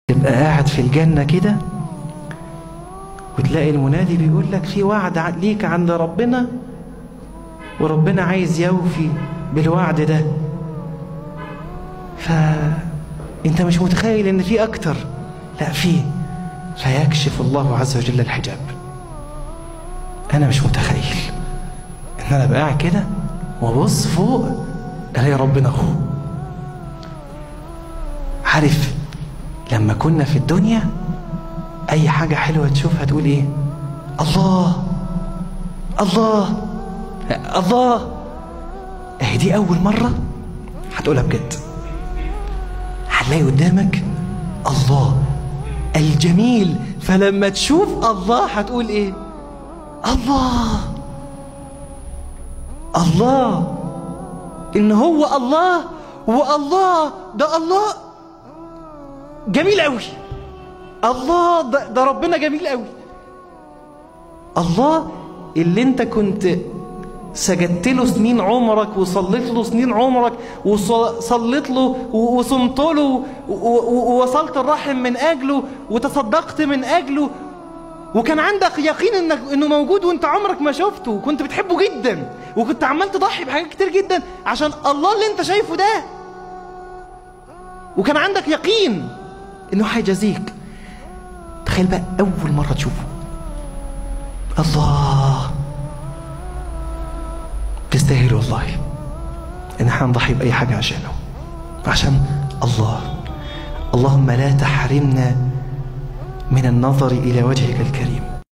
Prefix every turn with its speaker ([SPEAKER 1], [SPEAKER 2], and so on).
[SPEAKER 1] تبقى قاعد في الجنة كده وتلاقي المنادي بيقول لك في وعد ليك عند ربنا وربنا عايز يوفي بالوعد ده فانت مش متخيل ان في اكتر لا في فيكشف الله عز وجل الحجاب انا مش متخيل ان انا بقى قاعد كده وابص فوق الاقي ربنا اهو عارف لما كنا في الدنيا اي حاجه حلوه تشوفها تقول ايه الله الله الله اهي دي اول مره هتقولها بجد هتلاقي قدامك الله الجميل فلما تشوف الله هتقول ايه الله الله ان هو الله والله ده الله جميل قوي الله ده, ده ربنا جميل قوي الله اللي انت كنت سجدت له سنين عمرك وصليت له سنين عمرك وصليت له وصمت له ووصلت الرحم من اجله وتصدقت من اجله وكان عندك يقين انك انه موجود وانت عمرك ما شفته وكنت بتحبه جدا وكنت عمال تضحي بحاجات كتير جدا عشان الله اللي انت شايفه ده وكان عندك يقين انه هيجازيك تخيل بقى اول مره تشوفه الله تستاهل والله ان احنا نضحي باي حاجه عشانه عشان الله اللهم لا تحرمنا من النظر الى وجهك الكريم